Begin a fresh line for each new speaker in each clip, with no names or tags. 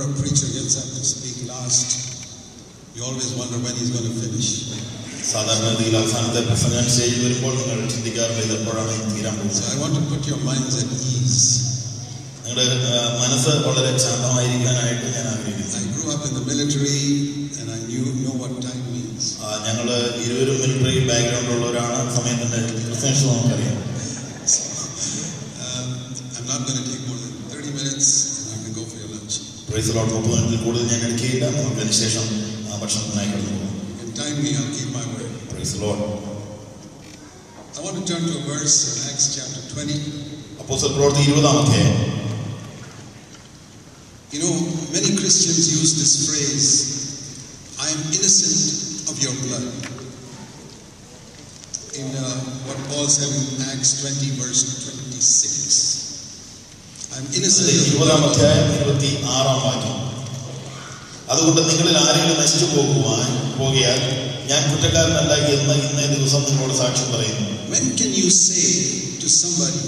a preacher gets up to speak last, you always wonder when he's going to finish.
സാധാരണഗതിയിൽ അവസാനത്തെ പ്രസംഗം സ്റ്റേജിൽ വരുമ്പോൾ നിങ്ങൾ ചിന്തിക്കാറുണ്ട് ഇത് എപ്പോഴാണ് ഇത് തീരാൻ
So
പോകുന്നത്
I want to put your minds at ease.
നിങ്ങളുടെ ആ, മനസ്സ് വളരെ ശാന്തമായിരിക്കാനായിട്ട് ഞാൻ ആഗ്രഹിക്കുന്നു
I grew up in the military and I knew know what time means.
ആ, ഞങ്ങള് ഇരുവരും മിലിറ്ററി ബാക്ക്ഗ്രൗണ്ട് ഉള്ളവരാണ് സമയത്തിന്റെ പ്രസൻസ് നമുക്കറിയാം
Um, I'm not going to take more than 30 minutes and you can go for your lunch.
Prize lot മുപ്പത് മിനിറ്റിൽ കൂടുതൽ ഞാൻ എടുക്കുകയില്ല നമുക്ക് അതിനുശേഷം ആ, ഭക്ഷണത്തിനായി കടന്നു പോകും
You can time me, I'll keep my word.
Prize lot
I want to turn to a verse in Acts chapter 20.
അപ്പോസ്തല പ്രവൃത്തി ഇരുപതാമത്തെ
You know, many Christians use this phrase, I am innocent of your blood. In uh, what Paul said in Acts 20, verse 26. I'm innocent
അതിന്റെ
of the
ഇരുപതാം
blood.
അധ്യായം ഇരുപത്തി ആറാം വാക്യം അതുകൊണ്ട് നിങ്ങളിൽ ആരെങ്കിലും നശിച്ചു പോകുവാൻ പോകിയാൽ ഞാൻ കുറ്റക്കാരനല്ല എന്ന് ഇന്നേ ദിവസം നിങ്ങളോട് സാക്ഷ്യം പറയുന്നു
When can you say to somebody,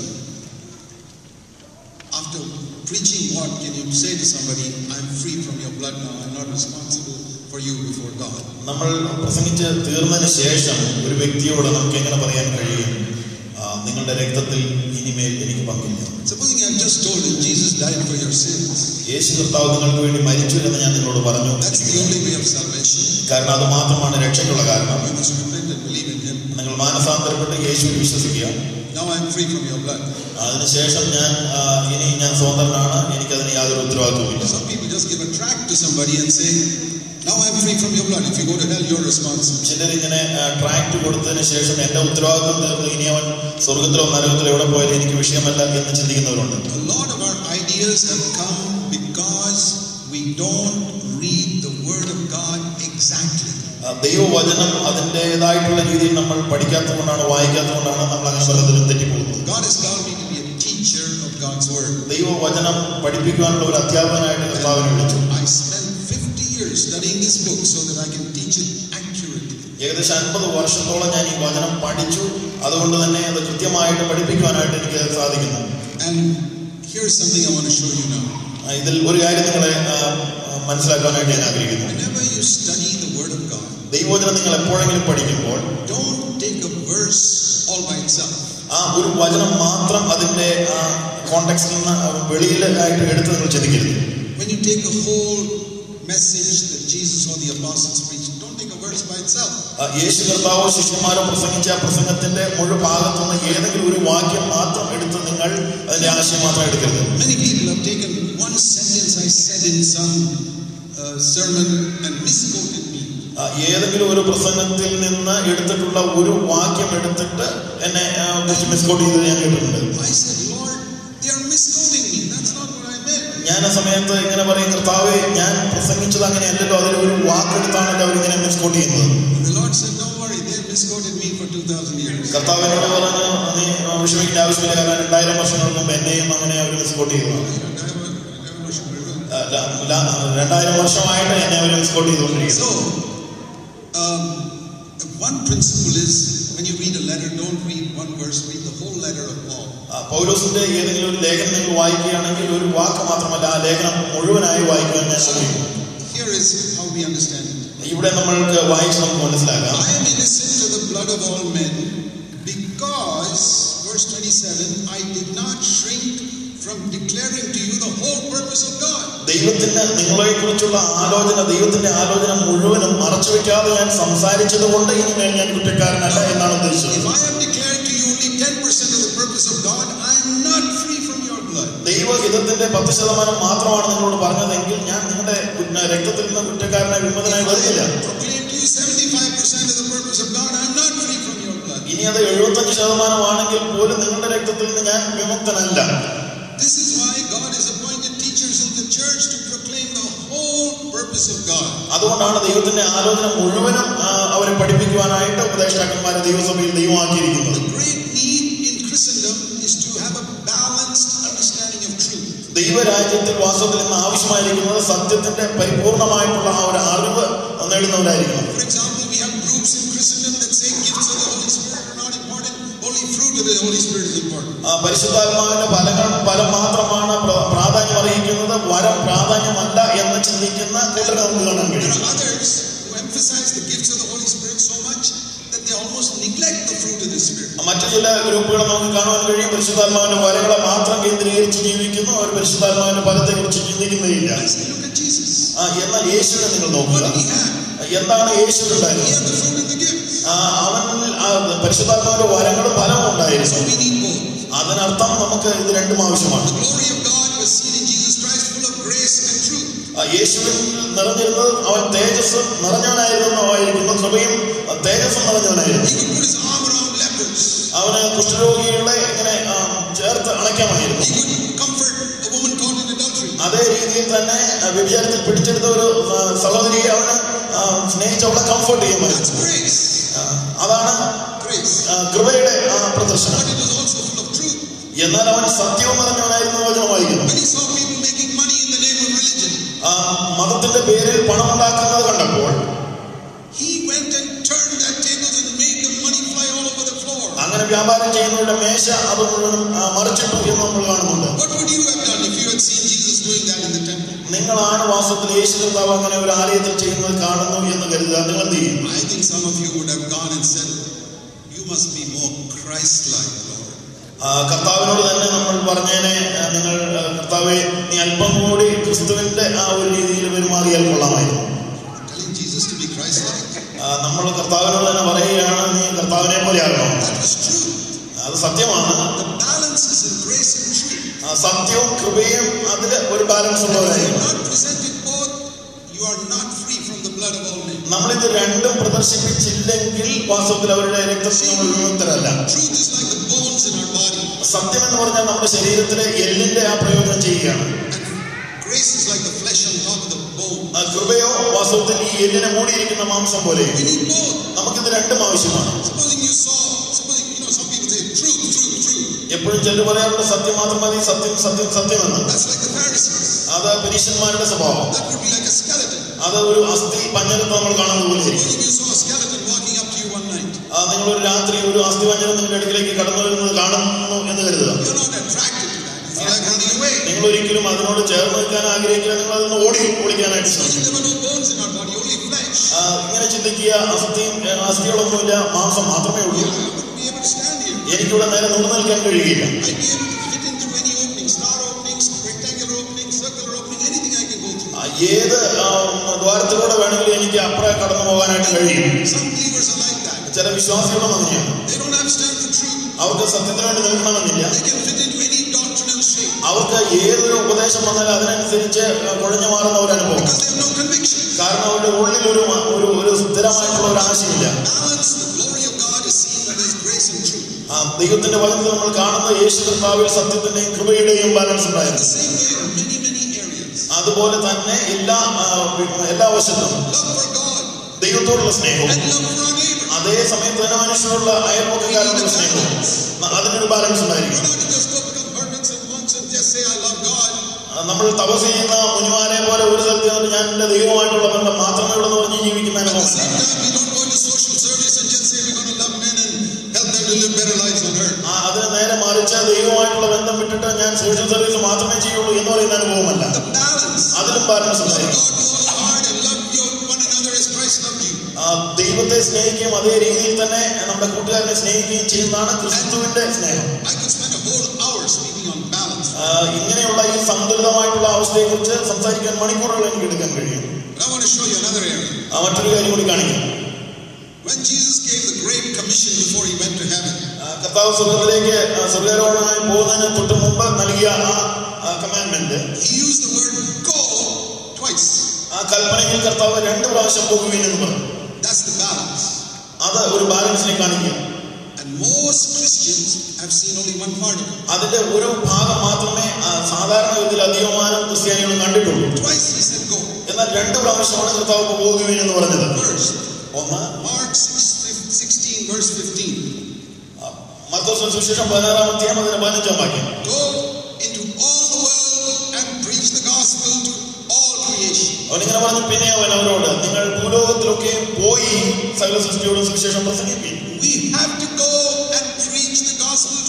after preaching what, can you say to somebody, I'm free from your blood now, I'm not responsible for you before God?
നമ്മൾ പ്രസംഗിച്ച് തീർന്നതിന് ശേഷം ഒരു വ്യക്തിയോട് നമുക്ക് എങ്ങനെ പറയാൻ കഴിയും ആ, നിങ്ങളുടെ രക്തത്തിൽ ഇനിമേൽ എനിക്ക് പങ്കില്ല
Supposing I've just told you Jesus died for your sins.
യേശു കർത്താവ് നിങ്ങൾക്ക് വേണ്ടി മരിച്ചു എന്ന് ഞാൻ നിങ്ങളോട് പറഞ്ഞു
That's the only way of salvation.
കാരണം അത് മാത്രമാണ് രക്ഷയ്ക്കുള്ള കാരണം
You must repent and believe in Him.
നിങ്ങൾ മാനസാന്തരപ്പെട്ട് യേശുവിൽ വിശ്വസിക്കുക
Now I'm free from your blood.
അതിനുശേഷം ഞാൻ ആ, ഇനി ഞാൻ സ്വതന്ത്രനാണ് എനിക്കതിന് യാതൊരു ഉത്തരവാദിത്വമില്ല
Some people just give a tract to somebody and say, Now I'm free from your blood. If you go to hell, you're responsible.
ചിലർ ഇങ്ങനെ ട്രാക്ട് കൊടുത്തതിന് ശേഷം എന്റെ ഉത്തരവാദിത്വം തീർന്നു ഇനി അവൻ സ്വർഗത്തിലോ നരകത്തിലോ എവിടെ പോയാലും എനിക്ക് വിഷയമല്ല എന്ന് ചിന്തിക്കുന്നവരുണ്ട്
A lot of our ideas have come because we don't read the Word of God exactly.
ആ, ദൈവവചനം അതിൻ്റെതായിട്ടുള്ള രീതിയിൽ നമ്മൾ പഠിക്കാത്തതുകൊണ്ടാണ് വായിക്കാത്തതുകൊണ്ടാണ് നമ്മൾ അങ്ങനെ പലതിലും തെറ്റിപ്പോകുന്നത്
God has called me to be a teacher of God's Word.
ദൈവവചനം പഠിപ്പിക്കുവാനുള്ള ഒരു അധ്യാപകനായിട്ട് കർത്താവിനെ വിളിച്ചു
I spent 50 years studying this book so that I can teach it accurately.
ഏകദേശം അൻപത് വർഷത്തോളം ഞാൻ ഈ വചനം പഠിച്ചു അതുകൊണ്ട് തന്നെ അത് കൃത്യമായിട്ട് പഠിപ്പിക്കുവാനായിട്ട് എനിക്ക് സാധിക്കുന്നു
And here's something I want to show you now.
ആ, ഇതിൽ ഒരു കാര്യം നിങ്ങളെ ആ, ആ, മനസ്സിലാക്കാനായിട്ട് ഞാൻ ആഗ്രഹിക്കുന്നു
Whenever you study the Word of God,
ദൈവവചനം നിങ്ങൾ എപ്പോഴെങ്കിലും പഠിക്കുമ്പോൾ
don't take a verse all by itself.
ആ ഒരു വചനം മാത്രം അതിന്റെ കോണ്ടെക്സ്റ്റിൽ നിന്ന് വെളിയിലായിട്ട് എടുത്ത് നിങ്ങൾ ചിന്തിക്കരുത്
When you take a whole message that Jesus or the apostles preached, don't take a verse by itself.
ആ, യേശു കർത്താവോ ശിഷ്യന്മാരോ പ്രസംഗിച്ച ആ പ്രസംഗത്തിന്റെ മുഴുവൻ ഭാഗത്തുനിന്ന് ഏതെങ്കിലും ഒരു വാക്യം മാത്രം എടുത്ത് നിങ്ങൾ അതിന്റെ ആശയം മാത്രം എടുക്കരുത്
Many people have taken one sentence I said in some uh, sermon and misquoted me.
ആ, ഏതെങ്കിലും ഒരു പ്രസംഗത്തിൽ നിന്ന് എടുത്തിട്ടുള്ള ഒരു വാക്യം എടുത്തിട്ട് എന്നെ ആ, കുറച്ച് മിസ്കോട്ട് ചെയ്ത് ഞാൻ കേട്ടിട്ടുണ്ട്
I said, Lord, they are misquoting me. That's not what I meant.
ഞാൻ ആ സമയത്ത് ഇങ്ങനെ പറയും കർത്താവെ ഞാൻ പ്രസംഗിച്ചത് അങ്ങനെയല്ലല്ലോ അതിൽ ഒരു വാക്കെടുത്താണല്ലോ അവരിങ്ങനെ മിസ്കോട്ട് ചെയ്യുന്നത്
And the Lord said, Don't worry, they have misquoted me for 2,000 years.
കർത്താവിനോട് പറഞ്ഞു നീ വിഷമിക്കേണ്ട ആവശ്യമില്ല കാരണം രണ്ടായിരം വർഷങ്ങൾക്ക് മുമ്പ് എന്നെയും അങ്ങനെ അവർ മിസ്കോട്ട് ചെയ്തതാണ് ആ, ല- ല- രണ്ടായിരം വർഷമായിട്ട് എന്നെ അവർ മിസ്കോട്ട് ചെയ്തുകൊണ്ടിരിക്കുന്നു
So, um, one principle is when you read a letter, don't read one verse, read the whole letter of Paul.
ആ, പൗലോസിന്റെ ഏതെങ്കിലും ഒരു ലേഖനം നിങ്ങൾ വായിക്കുകയാണെങ്കിൽ ഒരു വാക്ക് മാത്രമല്ല ആ ലേഖനം മുഴുവനായി വായിക്കാൻ ഞാൻ ശ്രമിക്കും
Here is how we understand it.
ഇവിടെ നമ്മൾക്ക് വായിച്ച് നമുക്ക് മനസ്സിലാക്കാം
I am innocent of the blood of all men because, verse 27, I did not shrink from declaring to you the whole purpose of God.
ദൈവത്തിന്റെ നിങ്ങളെ കുറിച്ചുള്ള ആലോചന ദൈവത്തിന്റെ ആലോചന മുഴുവനും മറച്ചു വെക്കാതെ ഞാൻ സംസാരിച്ചത് കൊണ്ട് ഇനിമേൽ ഞാൻ കുറ്റക്കാരനല്ല എന്നാണ് ഉദ്ദേശിച്ചത്
If I have declared to you only 10% of the purpose of God, I am not free from your blood.
ദൈവഹിതത്തിന്റെ പത്ത് ശതമാനം മാത്രമാണ് നിങ്ങളോട് പറഞ്ഞതെങ്കിൽ ഞാൻ നിങ്ങളുടെ കുറ്റ- രക്തത്തിൽ നിന്ന് കുറ്റക്കാരനായി വിമതനായി
If
വരുന്നില്ല
I have proclaimed to you 75% of the purpose of God, I am not free from your blood.
ഇനി അത് എഴുപത്തഞ്ച് ശതമാനമാണെങ്കിൽ പോലും നിങ്ങളുടെ രക്തത്തിൽ നിന്ന് ഞാൻ വിമുക്തനല്ല
This is why God has appointed teachers in the church to proclaim the whole purpose of God.
അതുകൊണ്ടാണ് ദൈവത്തിന്റെ ആലോചന മുഴുവനും ആ, അവരെ പഠിപ്പിക്കുവാനായിട്ട് ഉപദേഷ്ടാക്കന്മാരെ ദൈവസഭയിൽ ദൈവമാക്കിയിരിക്കുന്നത്
The great need in Christendom is to have a balanced understanding of truth.
ദൈവരാജ്യത്തിൽ വാസ്തവത്തിൽ ഇന്ന് ആവശ്യമായിരിക്കുന്നത് സത്യത്തിന്റെ പരിപൂർണമായിട്ടുള്ള ആ ഒരു അറിവ് നേടുന്നവരായിരിക്കണം
For example, we have groups in Christendom that say gifts of the Holy Spirit are not important, only fruit of the Holy Spirit is important.
ആ, പരിശുദ്ധാത്മാവിന്റെ ഫലങ്ങൾ ഫലം മാത്രമാണ് പ്ര- പ്രാധാന്യം അറിയിക്കുന്നത് വരം പ്രാധാന്യമല്ല എന്ന് എന്ന് ചിന്തിക്കുന്ന കൂട്ടരെ നമുക്ക് കാണാൻ
There
കഴിയും
are others who emphasize the gifts of the Holy Spirit so much that they almost neglect the fruit of the Spirit.
മറ്റു ചില ഗ്രൂപ്പുകളെ നമുക്ക് കാണുവാൻ കഴിയും പരിശുദ്ധാത്മാവിന്റെ വരകളെ മാത്രം കേന്ദ്രീകരിച്ച് ജീവിക്കുന്നു അവർ പരിശുദ്ധാത്മാവിന്റെ ഫലത്തെ കുറിച്ച് ചിന്തിക്കുന്നതില്ല
I say, look at Jesus.
ആ, എന്നാൽ യേശുവിനെ നിങ്ങൾ
What
നോക്കുക
did he have?
എന്താണ്
He
യേശുവിനുണ്ടായിരുന്നത്
had the fruit and the gifts.
ആ, അവനിൽ ആ, പരിശുദ്ധാത്മാവിന്റെ വരങ്ങളും ഫലവും
So
ഉണ്ടായിരുന്നു
we need both.
അതിനർത്ഥം നമുക്ക് ഇത് രണ്ടും ആവശ്യമാണ്
The glory of God was seen in Jesus Christ, full of grace and truth.
ആ, യേശുവിൽ നിറഞ്ഞിരുന്നത് അവൻ തേജസ് നിറഞ്ഞവനായിരുന്നു കൃപയും ആ, തേജസ്സും നിറഞ്ഞവനായിരുന്നു
He could put his arm around lepers.
അവന് കുഷ്ഠരോഗികളെ ഇങ്ങനെ ആ, ചേർത്ത് അണയ്ക്കാമായിരുന്നു
He could comfort a woman caught in adultery.
അതേ രീതിയിൽ തന്നെ ആ, വ്യഭിചാരത്തിൽ പിടിച്ചെടുത്ത ഒരു ആ, സഹോദരിയെ അവന് ആ, സ്നേഹിച്ച് അവളെ കംഫർട്ട് ചെയ്യുമായിരുന്നു
That's grace.
ആ, അതാണ്
Grace.
ആ, കൃപയുടെ ആ, പ്രദർശനം
But it was also full of truth.
എന്നാൽ അവൻ സത്യവും നിറഞ്ഞവനായിരുന്നു വചനം വായിക്കുന്നു
When he saw people making money in the name of religion,
ആ, മതത്തിന്റെ പേരിൽ പണം ഉണ്ടാക്കുന്നത് കണ്ടപ്പോൾ
he went and turned that tables and made the money fly all over the floor.
അങ്ങനെ വ്യാപാരം ചെയ്യുന്നവരുടെ മേശ അത് മുഴുവനും ആ, മറിച്ചിട്ടു എന്ന് നമ്മൾ കാണുന്നുണ്ട്
What would you have done if you had seen Jesus doing that in the temple?
നിങ്ങളാണ് വാസ്തവത്തിൽ യേശു കർത്താവ് അങ്ങനെ ഒരു ആലയത്തിൽ ചെയ്യുന്നത് കാണുന്നു എന്ന് കരുതുക നിങ്ങൾ എന്ത് ചെയ്യും
I think some of you would have gone and said, You must be more Christ like, Lord.
ആ, കർത്താവിനോട് തന്നെ നമ്മൾ പറഞ്ഞേനെ ആ, നിങ്ങൾ ആ, കർത്താവെ നീ അല്പം കൂടി ക്രിസ്തുവിന്റെ ആ ഒരു രീതിയിൽ പെരുമാറിയാൽ കൊള്ളാമായിരുന്നു
Telling Jesus to be Christ like.
ആ, നമ്മൾ കർത്താവിനോട് തന്നെ പറയുകയാണ് നീ കർത്താവിനെ പോലെ ആകണം
That was true.
അത് സത്യമാണ്
The balance is in grace and truth.
ആ, സത്യവും കൃപയും അതിൽ ഒരു ബാലൻസ്
If you
ഉള്ളവരായിരുന്നു
have not presented both, you are not free from the blood of all men.
നമ്മളിത് രണ്ടും പ്രദർശിപ്പിച്ചില്ലെങ്കിൽ വാസ്തവത്തിൽ അവരുടെ രക്തത്തിൽ നമ്മൾ വിമുക്തരല്ല
Truth is like the bones in our body,
സത്യം എന്ന് പറഞ്ഞാൽ നമ്മുടെ ശരീരത്തിലെ എല്ലിന്റെ ആ പ്രയോജനം ചെയ്യുകയാണ്
and grace is like the flesh on top of the bone.
ആ കൃപയോ വാസ്തവത്തിൽ ഈ എല്ലിനെ മൂടിയിരിക്കുന്ന മാംസം പോലെ
We need both.
നമുക്കിത് രണ്ടും ആവശ്യമാണ്
Supposing you saw, supposing, you know, some people say truth, truth, truth.
എപ്പോഴും ചിലർ പറയാറുണ്ട് സത്യം മാത്രം മതി സത്യം സത്യം സത്യമെന്ന്
That's like the Pharisees.
അത് പരീക്ഷന്മാരുടെ സ്വഭാവം
That would be like a skeleton.
അത് ഒരു അസ്ഥി പഞ്ഞരത്ത് നമ്മൾ കാണുന്നത് പോലെ ഇരിക്കും.
Supposing you saw a skeleton walking up to you one night.
ആ നിങ്ങൾ ഒരു രാത്രി ഒരു അസ്ഥി പഞ്ഞരം നിങ്ങളുടെ അടുക്കിലേക്ക് കടന്നു വരുന്നത് കാണുന്നു എന്ന് കരുതുക
You're not attracted to that. You feel like running away.
നിങ്ങൾ ഒരിക്കലും അതിനോട് ചേർന്ന് നിൽക്കാൻ ആഗ്രഹിക്കുക നിങ്ങൾ അതിന് ഓടി ഓടിക്കാനായിട്ട് ശ്രമിക്കും
There were no bones in our body, only flesh.
ആ, ഇങ്ങനെ ചിന്തിക്കുക അസ്ഥിയും ഏ, അസ്ഥികളൊന്നുമില്ല മാംസം മാത്രമേ ഉള്ളൂ
I wouldn't be able to stand here.
എനിക്കിവിടെ നേരെ നിന്നു നിൽക്കാൻ കഴിയുകയില്ല
I'd be able to fit in through any opening, star opening, rectangular opening, circular opening, anything I can go through.
ആ, ഏത് ആ, ദ്വാരത്തിലൂടെ വേണമെങ്കിലും എനിക്ക് അപ്പുറം കടന്നു പോകാനായിട്ട് കഴിയും
Some believers are like that.
ചില വിശ്വാസികളും അങ്ങനെയാണ്
They don't have to stand for truth.
അവർക്ക് സത്യത്തിന് വേണ്ടി നിൽക്കണമെന്നില്ല
They can fit into any doctrinal shape
അവർക്ക് ഏതൊരു ഉപദേശം വന്നാലും അതിനനുസരിച്ച് കുഴഞ്ഞു മാറുന്ന ഒരു അനുഭവം
because they have no conviction.
കാരണം അവരുടെ ഉള്ളിൽ ഒരു മ- ഒരു ഒരു സ്ഥിരമായിട്ടുള്ള ഒരു ആശയമില്ല
Balance, the glory of God is seen when there's grace and truth.
ആ, ദൈവത്തിന്റെ വചനത്തിൽ നമ്മൾ കാണുന്ന യേശു കർത്താവിൽ സത്യത്തിന്റെയും കൃപയുടെയും ബാലൻസ്
The
ഉണ്ടായിരുന്നു
same way in many, many areas.
അതുപോലെ തന്നെ എല്ലാ ആ, എല്ലാ വശത്തും
Love for God
ദൈവത്തോടുള്ള സ്നേഹവും
and love for our neighbor.
അതേ സമയത്ത് തന്നെ മനുഷ്യരുള്ള അയൽപക്കക്കാരോടുള്ള സ്നേഹവും ആ, അതിനൊരു ബാലൻസ്
We're
ഉണ്ടായിരിക്കും
not to just go become hermits and monks and just say, I love God.
ആ, നമ്മൾ തപസ് ചെയ്യുന്ന മുനിമാരെ പോലെ ഒരു സ്ഥലത്ത് നിന്നിട്ട് ഞാൻ എന്റെ ദൈവമായിട്ടുള്ള ബന്ധം മാത്രമേ ഉള്ളൂ എന്ന് പറഞ്ഞ് ജീവിക്കുന്ന
At the
അനുഭവം
same time, we don't go into social service and just say we're going to love men and help them to live better lives on earth.
ആ, അതിന് നേരെ മറിച്ച് ദൈവമായിട്ടുള്ള ബന്ധം വിട്ടിട്ട് ഞാൻ സോഷ്യൽ സർവീസ് മാത്രമേ ചെയ്യുള്ളൂ എന്ന് പറയുന്ന അനുഭവമല്ല
The balance.
അതിലും ബാലൻസ്
Love
ഉണ്ടായിരിക്കും
God with all your heart and love your one another as Christ loved you.
ആ, ദൈവത്തെ സ്നേഹിക്കുകയും അതേ രീതിയിൽ തന്നെ നമ്മുടെ കൂട്ടുകാരനെ സ്നേഹിക്കുകയും ചെയ്യുന്നതാണ് ക്രിസ്തുവിന്റെ സ്നേഹം
I could spend a whole hour speaking on balance.
ആ, ഇങ്ങനെയുള്ള ഈ സന്തുലിതമായിട്ടുള്ള അവസ്ഥയെക്കുറിച്ച് സംസാരിക്കാൻ മണിക്കൂറുകൾ എനിക്ക് എടുക്കാൻ കഴിയും
But I want to show you another area.
ആ, മറ്റൊരു കാര്യം കൂടി കാണിക്കാം
When Jesus gave the Great Commission before he went to heaven,
ആ, കർത്താവ് സ്വർഗത്തിലേക്ക് ആ, സ്വർഗാരോഹണമായി പോകുന്നതിന് തൊട്ട് മുമ്പ് നൽകിയ ആ commandment
he used the word go twice.
ആ കൽപ്പനയിൽ കർത്താവ് രണ്ട് പ്രാവശ്യം പോകുകയും എന്ന് പറഞ്ഞു
That's the balance.
അത് ഒരു ബാലൻസിനെ കാണിക്കുക
And most Christians have seen only one part of it.
അതിന്റെ ഒരു ഭാഗം മാത്രമേ ആ, സാധാരണ വിധത്തിൽ അധികമാനം ക്രിസ്ത്യാനികളും കണ്ടിട്ടുള്ളൂ
Twice he said go.
എന്നാൽ രണ്ട് പ്രാവശ്യമാണ് കർത്താവ് പോകുകയും എന്ന് പറഞ്ഞത്
First,
ഒന്ന്
Mark 16, verse 15.
മത്തോസ് സുവിശേഷം പതിനാറാം അധ്യായം അതിന് പതിനഞ്ചാം വാക്യം
Go into all the world and preach the gospel to all creation.
അവനിങ്ങനെ പറഞ്ഞു പിന്നെ അവൻ അവരോട് നിങ്ങൾ ഭൂലോകത്തിലൊക്കെ പോയി സകല സൃഷ്ടിയോടും സുവിശേഷം പ്രസംഗിപ്പിക്കും
We have to go and preach the gospel to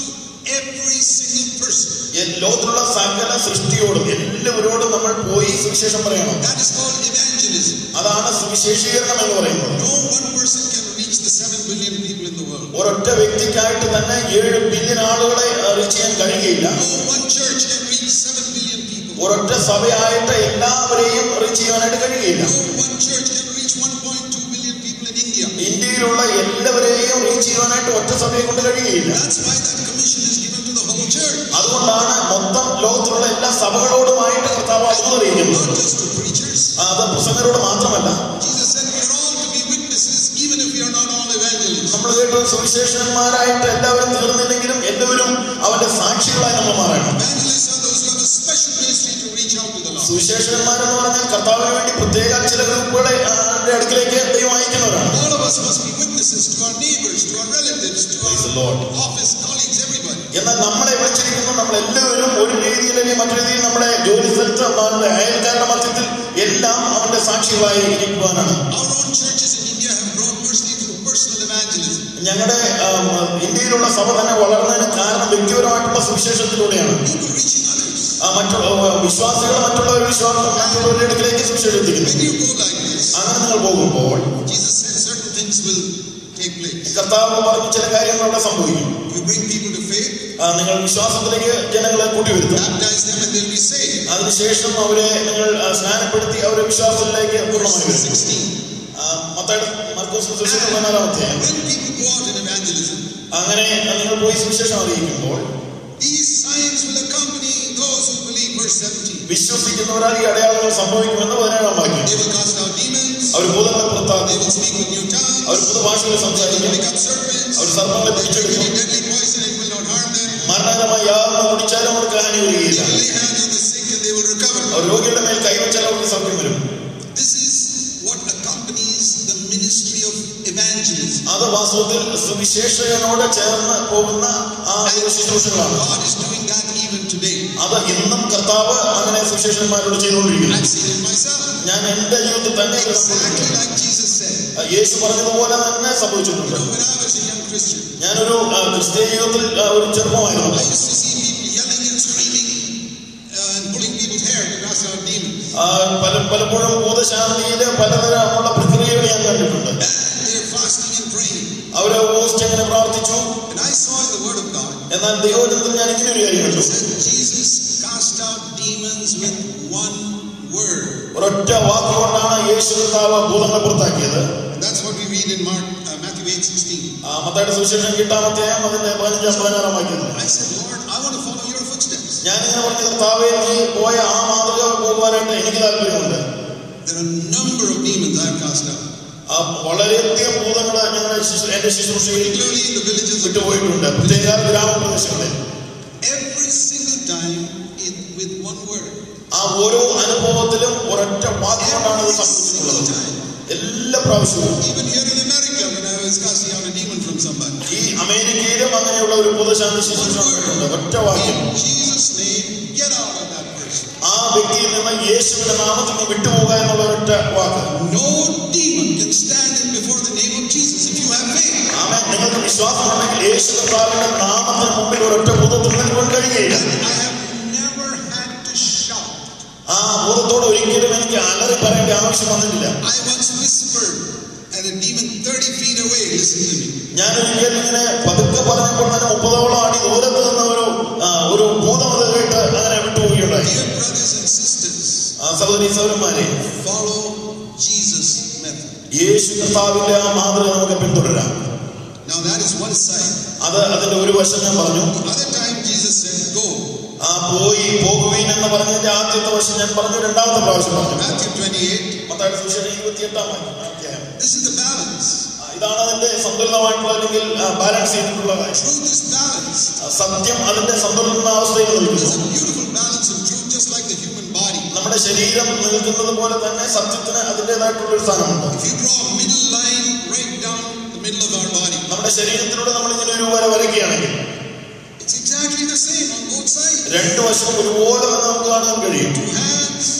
every single person.
എ- ലോകത്തിലുള്ള സകല സൃഷ്ടിയോടും എല്ലാവരോടും നമ്മൾ പോയി സുവിശേഷം പറയണം
That is called evangelism.
അതാണ് സുവിശേഷീകരണം എന്ന് പറയുന്നത്
No one person can reach the 7 billion people in the world.
ഒരൊറ്റ വ്യക്തിക്കായിട്ട് തന്നെ ഏഴ് ബില്യൺ ആളുകളെ റീച്ച് ചെയ്യാൻ കഴിയുകയില്ല
No one church can reach 7 billion people.
ഒരൊറ്റ സഭയായിട്ട് എല്ലാവരെയും റീച്ച് ചെയ്യാനായിട്ട് കഴിയുകയില്ല
No one church can reach 1.2 billion people in India.
ഇന്ത്യയിലുള്ള എല്ലാവരെയും റീച്ച് ചെയ്യാനായിട്ട് ഒറ്റ സഭയെ കൊണ്ട് കഴിയുകയില്ല
That's why that commission is given to the whole church.
അതുകൊണ്ടാണ് മൊത്തം ലോകത്തിലുള്ള എല്ലാ സഭകളോടുമായിട്ട് കർത്താവ് അത് അറിയിക്കുന്നത്
Not just to preachers.
അത് പ്രസംഗരോട് മാത്രമല്ല
Jesus said we are all to be witnesses, even if we are not all evangelists.
നമ്മൾ കേട്ട സുവിശേഷന്മാരായിട്ട് എല്ലാവരും തീർന്നില്ലെങ്കിലും എല്ലാവരും അവന്റെ സാക്ഷികളായി നമ്മൾ മാറണം
Evangelists are those who have the special ministry to reach out to the lost.
സുവിശേഷന്മാരെന്ന് പറഞ്ഞാൽ കർത്താവിന് വേണ്ടി പ്രത്യേക ചില ഗ്രൂപ്പുകളെ ആ, ന്റെ അടുക്കിലേക്ക് ദൈവം അയക്കുന്നവരാണ്
All of us must be witnesses to our neighbors, to our relatives, to
Praise the
our
Lord.
office colleagues, everybody.
എന്നാൽ നമ്മളെ വിളിച്ചിരിക്കുന്നു നമ്മൾ എല്ലാവരും ഒരു രീതിയിൽ അല്ലെങ്കിൽ മറ്റു രീതിയിൽ നമ്മുടെ ജോലി സ്ഥലത്ത് നമ്മുടെ അയൽക്കാരുടെ മധ്യത്തിൽ എല്ലാം അവന്റെ സാക്ഷികളായി ഇരിക്കുവാനാണ്
Our own churches in India have grown mostly through personal evangelism.
ഞങ്ങളുടെ ആം, ഇന്ത്യയിലുള്ള സഭ തന്നെ വളർന്നതിന് കാരണം വ്യക്തിപരമായിട്ടുള്ള സുവിശേഷത്തിലൂടെയാണ്
People reaching others.
ആ മറ്റുള്ള വിശ്വാസികൾ മറ്റുള്ളവർ വിശ്വാസം മറ്റുള്ളവരുടെ അടുക്കിലേക്ക് സുവിശേഷം എത്തിക്കുന്നു
When you go like this,
അങ്ങനെ നിങ്ങൾ പോകുമ്പോൾ
Jesus said certain things will take place.
കർത്താവ് പറഞ്ഞ ചില കാര്യങ്ങൾ അവിടെ സംഭവിക്കും
You bring people to faith,
ആ, നിങ്ങൾ വിശ്വാസത്തിലേക്ക് ജനങ്ങളെ കൂട്ടിവരുത്തും
baptize them, and they'll be saved.
അതിനുശേഷം അവരെ നിങ്ങൾ ആ, സ്നാനപ്പെടുത്തി അവരെ വിശ്വാസത്തിലേക്ക് പൂർണ്ണമായി
Verse
വരുത്തും
16.
ആ, മത്തായിയുടെ മാർക്കോസ് സുവിശേഷം പതിനാലാം അധ്യായം
When people go out in evangelism,
അങ്ങനെ നിങ്ങൾ പോയി സുവിശേഷം അറിയിക്കുമ്പോൾ
these signs will accompany those who believe. Verse 17.
വിശ്വസിക്കുന്നവരാൽ ഈ അടയാളങ്ങൾ സംഭവിക്കുമെന്ന് പതിനേഴാം വാക്യം
They will cast out demons.
അവർ ഭൂതങ്ങളെ
They
പുറത്താക്കും
will speak with new
our
tongues.
പുതുഭാഷകൾ
They will
സംസാരിക്കും
pick up serpents.
Our സർപ്പങ്ങളെ
They will
പിടിച്ചെടുക്കും
any deadly poison, it will not harm them.
മരണകരമായി യാതൊന്നും കുടിച്ചാലും അവർക്ക് ഹാനി
They
വരികയില്ല
will lay hands on the sick and they will recover.
അവർ രോഗിയുടെ മേൽ കൈവച്ചാൽ അവർക്ക് സൗഖ്യം വരും
This is what accompanies the ministry of evangelism.
അത് വാസ്തവത്തിൽ സുവിശേഷകനോട് ചേർന്ന് പോകുന്ന ആ ഒരു ശുശ്രൂഷകളാണ്
God is doing that even today.
അത് ഇന്നും കർത്താവ് അങ്ങനെ സുവിശേഷന്മാരോട് ചെയ്തുകൊണ്ടിരിക്കുന്നു
I've seen it myself.
ഞാൻ എന്റെ ജീവിതത്തിൽ തന്നെ ഇത്
Exactly
കണ്ടിട്ടുണ്ട്.
like Jesus said.
യേശു പറഞ്ഞതുപോലെ തന്നെ
You
സംഭവിച്ചിട്ടുണ്ട്
know, when I was a young Christian,
ഞാനൊരു ആ, ക്രിസ്തീയ ജീവിതത്തിൽ ആ, ഒരു ചെറുപ്പമായിരുന്നു
I used to see people yelling and screaming uh, and pulling people's hair to cast out demons.
ആ, പല പലപ്പോഴും ഭൂതശാന്തിയില് പലതരമുള്ള പ്രക്രിയകൾ ഞാൻ കണ്ടിട്ടുണ്ട്
And they're fasting and praying.
അവര് ഉപയോഗിച്ച് അങ്ങനെ പ്രാർത്ഥിച്ചു
And I saw in the Word of God,
എന്നാൽ ദൈവജനത്തിൽ ഞാൻ ഇങ്ങനെ ഒരു കാര്യം
it
കണ്ടു
said Jesus cast out demons with one word.
ഒരൊറ്റ വാക്കുകൊണ്ടാണ് യേശു കർത്താവ് ഭൂതങ്ങളെ പുറത്താക്കിയത്
And that's what we read in Mark, uh, Matthew 8 16.
ആ, മത്തായിയുടെ സുവിശേഷം കിട്ടാമത്തെയും അതിന്റെ പതിനഞ്ചാം പതിനാറാം വാക്യത്തിൽ
I said, Lord, I want to follow your footsteps.
ഞാനിങ്ങനെ പറഞ്ഞ കർത്താവെ നീ പോയ ആ മാതൃക പോകുവാനായിട്ട് എനിക്ക് താല്പര്യമുണ്ട്
There are a number of demons I've cast out,
ആ വളരെയധികം ഭൂതങ്ങള് ഞങ്ങളുടെ ശുശ്രൂ- എന്റെ ശുശ്രൂഷയിൽ
particularly in the villages of
വിട്ടുപോയിട്ടുണ്ട് പ്രത്യേക ഗ്രാമപ്രദേശങ്ങളിൽ
every single time in, with one word.
ആ ഓരോ അനുഭവത്തിലും ഒരൊറ്റ വാക്കുകൊണ്ടാണ് ഇത്
Every single
സംഭവിച്ചിട്ടുള്ളത്
time.
എല്ലാ പ്രാവശ്യവും
Even here in America, when I was casting out a demon from somebody.
ഈ അമേരിക്കയിലും അങ്ങനെയുള്ള ഒരു പൊതുശാന്തി ശുശ്രൂഷ നടക്കുന്നുണ്ട് ഒറ്റ വാക്യം
In Jesus' name, get out of that person.
ആ വ്യക്തിയിൽ നിന്ന് യേശുവിന്റെ നാമത്തിൽ നിന്ന് വിട്ടുപോകുക എന്നുള്ള ഒരൊറ്റ വാക്ക്
No demon can stand in before the name of Jesus if you have faith.
ആമേ നിങ്ങൾക്ക് വിശ്വാസമുണ്ടെങ്കിൽ യേശു കർത്താവിന്റെ നാമത്തിന് മുമ്പിൽ ഒരൊറ്റ ഭൂതത്തിൽ നിൽക്കുവാൻ കഴിയുകയില്ല
I have never had to shout.
ആ ഭൂതത്തോട് ഒരിക്കലും എനിക്ക് അലറി പറയേണ്ട ആവശ്യം വന്നിട്ടില്ല
I once whispered at a demon 30 feet away, listen to me.
ഞാൻ ഒരിക്കൽ ഇങ്ങനെ പതുക്കെ പറഞ്ഞപ്പോൾ തന്നെ മുപ്പതോളം അടി ദൂരത്ത് നിന്ന് ഒരു ആ, ഒരു ഭൂതം അത് കേട്ട് അങ്ങനെ വിട്ടുപോവുകയുണ്ടായി
Dear brothers and sisters,
ആ സഹോദരി സഹോദരന്മാരെ
follow Jesus' method.
യേശു കർത്താവിന്റെ ആ മാതൃക നമുക്ക് പിന്തുടരാം
Now that is one side.
അത് അതിന്റെ ഒരു വശം ഞാൻ പറഞ്ഞു
Other time Jesus said, go.
ആ പോയി പോകുവീൻ എന്ന് പറഞ്ഞതിന്റെ ആദ്യത്തെ വശം ഞാൻ പറഞ്ഞു രണ്ടാമത്തെ പ്രാവശ്യം പറഞ്ഞു
Matthew 28.
മത്തായിയുടെ സുവിശേഷം ഇരുപത്തിയെട്ടാം അധ്യായം
This is the balance.
ആ, ഇതാണ് അതിന്റെ സന്തുലിതമായിട്ടുള്ള അല്ലെങ്കിൽ ബാലൻസ് ചെയ്തിട്ടുള്ള കാര്യം
Truth is balance.
ആ, സത്യം അതിന്റെ സന്തുലിതാവസ്ഥയിൽ
There's
നിൽക്കുന്നു
a beautiful balance of truth, just like the human body.
നമ്മുടെ ശരീരം നിൽക്കുന്നത് പോലെ തന്നെ സത്യത്തിന് അതിൻ്റെതായിട്ടുള്ള ഒരു സ്ഥാനമുണ്ട്
If you draw a middle line right down the middle of our body,
നമ്മുടെ ശരീരത്തിലൂടെ നമ്മൾ ഇങ്ങനെ ഒരു വര വരയ്ക്കുകയാണെങ്കിൽ
it's exactly the same on both sides.
രണ്ടു വശവും ഒരുപോലെ തന്നെ നമുക്ക് കാണാൻ കഴിയും
Two hands,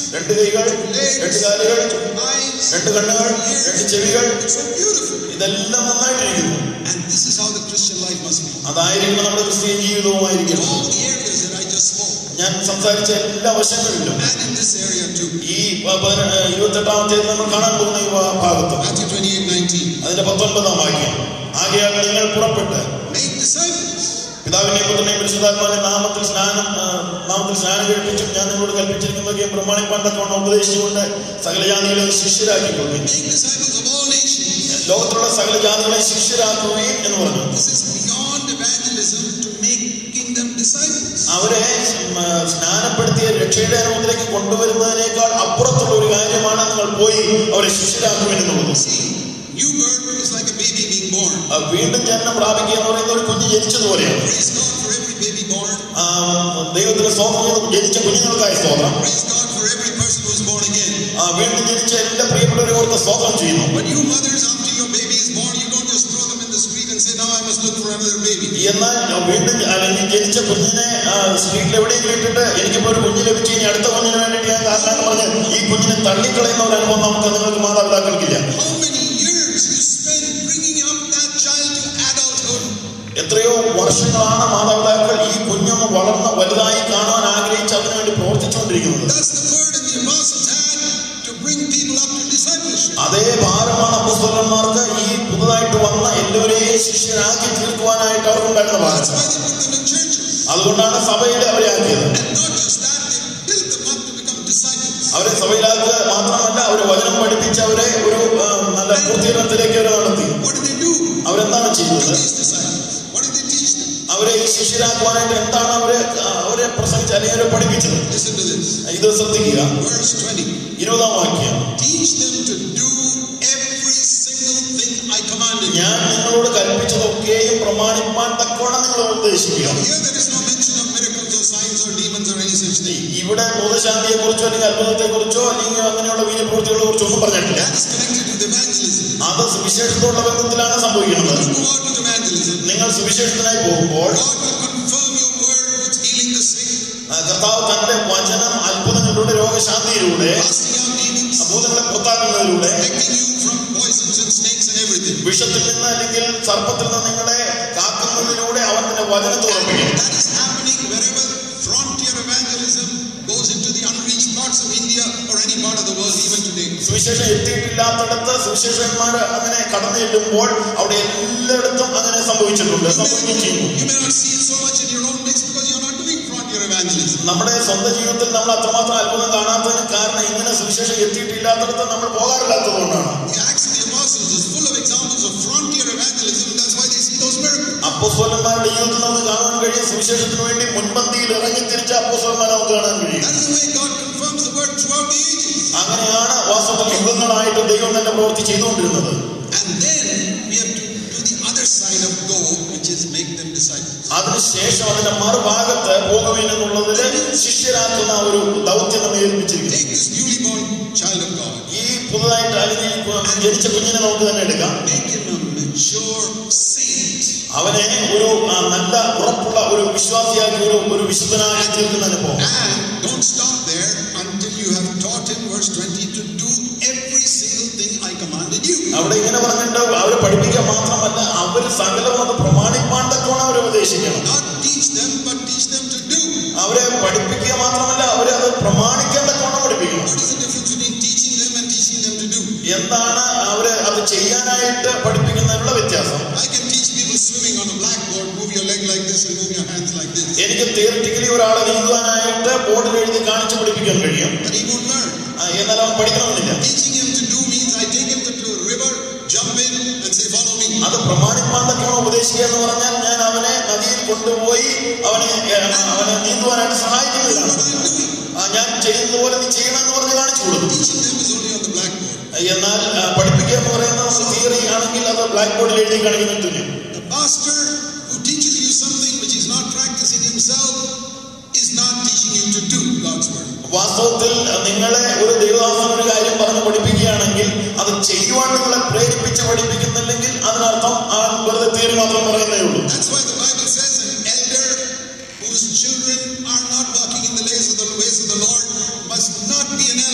രണ്ട് കൈകൾ രണ്ട് കാലുകൾ
eyes.
രണ്ട് കണ്ണുകൾ രണ്ട് ചെവികൾ
It's so beautiful.
ഇതെല്ലാം നന്നായിട്ടിരിക്കുന്നു
And this is how the Christian life must be.
അതായിരിക്കണം നമ്മുടെ ക്രിസ്ത്യൻ
In
ജീവിതവുമായിരിക്കണം
all the areas that I just spoke.
ഞാൻ സംസാരിച്ച എല്ലാ വശങ്ങളിലും
And in this area too.
ഈ പ- പതിനെ- ഇരുപത്തെട്ടാമത്തെ നമ്മൾ കാണാൻ പോകുന്ന ഈ ഭാ- ഭാഗത്ത്
Matthew 28 19.
അതിന്റെ പത്തൊൻപതാം വാക്യം ആകയാൽ നിങ്ങൾ പുറപ്പെട്ട്
Make disciples.
പിതാവിന്റെയും പുത്രനെയും പരിശുദ്ധാത്മാവിന്റെ നാമത്തിൽ സ്നാനം ആ, നാമത്തിൽ സ്നാനം കഴിപ്പിച്ചും ഞാൻ നിങ്ങളോട് കൽപ്പിച്ചിരിക്കുന്നതൊക്കെയും പ്രമാണിപ്പാൻ തക്കവണ്ണം ഉപദേശിച്ചുകൊണ്ട് സകല ജാതികളെയും ശിഷ്യരാക്കിക്കൊള്ളുകയും
Make disciples of all nations.
ലോകത്തിലുള്ള സകല ജാതികളെയും ശിഷ്യരാക്കുകയും എന്ന് പറഞ്ഞു
This is beyond evangelism to making them disciples.
അവരെ ഉം, ആ, സ്നാനപ്പെടുത്തിയ രക്ഷയുടെ അനുഭവത്തിലേക്ക് കൊണ്ടുവരുന്നതിനേക്കാൾ അപ്പുറത്തുള്ള ഒരു കാര്യമാണ് നിങ്ങൾ പോയി അവരെ ശിഷ്യരാക്കുമെന്നുള്ളത്
See, new birth is like a baby being born.
ആ, വീണ്ടും ജനനം പ്രാപിക്കുക എന്ന് പറയുന്ന ഒരു കുഞ്ഞ് ജനിച്ചതുപോലെയാണ്
Praise God for every baby born.
ആ, ദൈവത്തിന് സ്തോത്രം ചെയ്ത് ജനിച്ച കുഞ്ഞുങ്ങൾക്കായി സ്തോത്രം
Praise God for every person who is born again.
ആ, വീണ്ടും ജനിച്ച എല്ലാ പ്രിയപ്പെട്ടവരെ ഓർത്ത് സ്തോത്രം ചെയ്യുന്നു
But you mothers, after your baby is born, you don't just throw them in the street and say, now I must look for another baby.
എന്നാൽ വീണ്ടും അല്ലെങ്കിൽ ജനിച്ച കുഞ്ഞിനെ ആ, സ്ട്രീറ്റിൽ എവിടെയെങ്കിലും ഇട്ടിട്ട് എനിക്കിപ്പോ ഒരു കുഞ്ഞ് ലഭിച്ചു ഇനി അടുത്ത കുഞ്ഞിന് വേണ്ടിയിട്ട് ഞാൻ കാരണം പറഞ്ഞ് ഈ കുഞ്ഞിനെ തള്ളിക്കളയുന്ന ഒരു അനുഭവം നമുക്ക് നിങ്ങൾക്ക് മാതാപിതാക്കൾക്കില്ല
How many years you spend bringing up that child to adulthood?
എത്രയോ വർഷങ്ങളാണ് മാതാപിതാക്കൾ ഈ കുഞ്ഞൊന്ന് വളർന്ന് വലുതായി കാണുവാൻ ആഗ്രഹിച്ച് അതിനുവേണ്ടി പ്രവർത്തിച്ചുകൊണ്ടിരിക്കുന്നത്
That's the burden the apostles had to bring people up to discipleship.
അതേ ഭാരമാണ് അപ്പസ്തലന്മാർക്ക് ഈ പുതുതായിട്ട് വന്ന എല്ലാവരെയും ശിഷ്യരാക്കി തീർക്കുവാനായിട്ട് അവർക്കുണ്ടായിരുന്ന ഭാരം
That's why they put them in churches.
അതുകൊണ്ടാണ് സഭയുടെ അവരെ ആക്കിയത്
And not just that, they built them up to become disciples.
അവരെ സഭയിലാക്കുക മാത്രമല്ല അവർ വചനം പഠിപ്പിച്ച് അവരെ ഒരു ആ, നല്ല പൂർത്തീകരണത്തിലേക്ക് അവരെ നടത്തി
What did they do
അവരെന്താണ്
to
ചെയ്യുന്നത്
these disciples? What did they teach them?
അവരെ ഈ ശിഷ്യരാക്കുവാനായിട്ട് എന്താണ് അവരെ ആ, അവരെ പ്രസംഗിച്ച് അല്ലെങ്കിൽ അവരെ പഠിപ്പിച്ചത്
Listen to this.
ഇത് ശ്രദ്ധിക്കുക
Verse 20.
ഇരുപതാം വാക്യം
Teach them to do every single thing I commanded you.
ഞാൻ നിങ്ങളോട് കൽപ്പിച്ചതൊക്കെയും പ്രമാണിപ്പാൻ തക്കവണ്ണം നിങ്ങൾ ഉപദേശിക്കുക
Here there is no mention of miracles or signs or demons or any such thing.
ഇവിടെ ബോധശാന്തിയെ കുറിച്ചോ അല്ലെങ്കിൽ അത്ഭുതത്തെ കുറിച്ചോ അല്ലെങ്കിൽ അങ്ങനെയുള്ള വീര്യപ്രവൃത്തികളെ കുറിച്ചോ ഒന്നും പറഞ്ഞിട്ടില്ല
That is connected with evangelism.
അത് സുവിശേഷത്തോടുള്ള ബന്ധത്തിലാണ് സംഭവിക്കുന്നത്
When you go out with evangelism,
നിങ്ങൾ സുവിശേഷത്തിനായി പോകുമ്പോൾ
God will confirm your word with healing the sick,
ആ, കർത്താവ് തന്റെ വചനം അത്ഭുതങ്ങളിലൂടെ രോഗശാന്തിയിലൂടെ
casting out demons,
ഭൂതങ്ങളെ പുറത്താക്കുന്നതിലൂടെ
protecting you from poisons and snakes and everything.
വിഷത്തിൽ നിന്ന് അല്ലെങ്കിൽ സർപ്പത്തിൽ നിന്ന് നിങ്ങളെ കാക്കുന്നതിലൂടെ അവൻ തന്റെ വചനത്തെ ഉറപ്പിക്കും
That is happening wherever frontier evangelism goes into the unreached parts of India or any part of the world even today.
സുവിശേഷം എത്തിയിട്ടില്ലാത്തടത്ത് സുവിശേഷന്മാർ അങ്ങനെ കടന്നു ചെല്ലുമ്പോൾ അവിടെ എല്ലായിടത്തും അങ്ങനെ സംഭവിച്ചിട്ടുണ്ട്
You
സംഭവിക്കുകയും
may,
ചെയ്യുന്നു
you may not see it so much in your own midst because you're not doing frontier evangelism.
നമ്മുടെ സ്വന്തം ജീവിതത്തിൽ നമ്മൾ അത്രമാത്രം അത്ഭുതം കാണാത്തതിന് കാരണം ഇങ്ങനെ സുവിശേഷം എത്തിയിട്ടില്ലാത്തടത്ത് നമ്മൾ പോകാറില്ലാത്തത് കൊണ്ടാണ്
The Acts of the Apostles is full of examples of frontier evangelism. That's why they see those miracles.
അപ്പോസ്വലന്മാരുടെ ജീവിതത്തിൽ നമുക്ക് കാണാൻ കഴിയും സുവിശേഷത്തിന് വേണ്ടി മുൻപന്തിയിൽ ഇറങ്ങി തിരിച്ച അപ്പോസ്വലന്മാരെ നമുക്ക് കാണാൻ കഴിയും
That is the way God confirms the word throughout the ages.
അങ്ങനെയാണ് വാസ്തവത്തിൽ യുഗങ്ങളായിട്ട് ദൈവം തന്നെ പ്രവൃത്തി ചെയ്തുകൊണ്ടിരുന്നത്
And then we have to do the other side of go, which is make them disciples.
അതിനുശേഷം അതിന്റെ മറുഭാഗത്ത് പോകുവിൻ എന്നുള്ളതില് ശിഷ്യരാക്കുന്ന ഒരു ദൗത്യം നമ്മെ ഏൽപ്പിച്ചിരിക്കുന്നു
Take this newly born child of God,
ഈ പുതുതായിട്ട് അല്ലെങ്കിൽ ഈ ജനിച്ച കുഞ്ഞിനെ നമുക്ക് തന്നെ എടുക്കാം
make him a mature saint.
അവനെ ഒരു ആ, നല്ല ഉറപ്പുള്ള ഒരു വിശ്വാസിയാക്കി ഒരു ഒരു വിശുദ്ധനായി തീർക്കുന്ന അനുഭവം
And don't stop there until you have taught him, verse 20, to do every single thing I commanded you.
അവിടെ ഇങ്ങനെ പറഞ്ഞിട്ട് അവരെ പഠിപ്പിക്കാൻ മാത്രമല്ല അവർ സകലവും അത് പ്രമാണിപ്പാൻ തക്കവണ്ണം അവരെ ഉപദേശിക്കണം
Not teach them, but teach them to do.
അവരെ പഠിപ്പിക്കുക മാത്രമല്ല അവരെ അത് പ്രമാണിക്കാൻ തക്കവണ്ണം പഠിപ്പിക്കണം
What is the difference between teaching them and teaching them to do?
എന്താണ് അവരെ അത് ചെയ്യാനായിട്ട് പഠിപ്പിക്കുന്നതിനുള്ള വ്യത്യാസം
I can teach people swimming on a blackboard, move your leg like this and move your hands like this.
എനിക്ക് theoretically ഒരാളെ നീന്തുവാനായിട്ട് ബോർഡിൽ എഴുതി കാണിച്ചു പഠിപ്പിക്കാൻ കഴിയും
But he won't learn.
ആ, എന്നാൽ അവൻ പഠിക്കണമെന്നില്ല
Teaching him to do means I take him to a river, jump in, and say, Follow me.
അത് പ്രമാണിപ്പാൻ തക്കവണ്ണം ഉപദേശിക്കുക എന്ന് പറഞ്ഞാൽ ഞാൻ അവനെ നദിയിൽ കൊണ്ടുപോയി അവനെ ഏ, അവനെ നീന്തുവാനായിട്ട്
That's
സഹായിക്കുന്നതിലാണ്
what I'm doing.
ആ, ഞാൻ ചെയ്യുന്നത് പോലെ നീ ചെയ്യണമെന്ന് പറഞ്ഞ് കാണിച്ചു കൊടുക്കും
Teaching them is only on the blackboard.
എന്നാൽ ആ, പഠിപ്പിക്കുക എന്ന് പറയുന്നത് തിയറി ആണെങ്കിൽ അത് ബ്ലാക്ക് ബോർഡിൽ എഴുതി കാണിക്കുന്നതിന് തുല്യം
The pastor who teaches you something which he's not practicing himself is not teaching you to do God's word.
വാസ്തവത്തിൽ നിങ്ങളെ ഒരു ദൈവദാസൻ ഒരു കാര്യം പറഞ്ഞ് പഠിപ്പിക്കുകയാണെങ്കിൽ അത് ചെയ്യുവാൻ നിങ്ങളെ പ്രേരിപ്പിച്ച് പഠിപ്പിക്കുന്നില്ലെങ്കിൽ അതിനർത്ഥം ആ വെറുതെ തിയറി മാത്രം പറയുന്നേ ഉള്ളൂ
That's why the Bible says an elder whose children are not walking in the ways of the ways of the Lord must not be an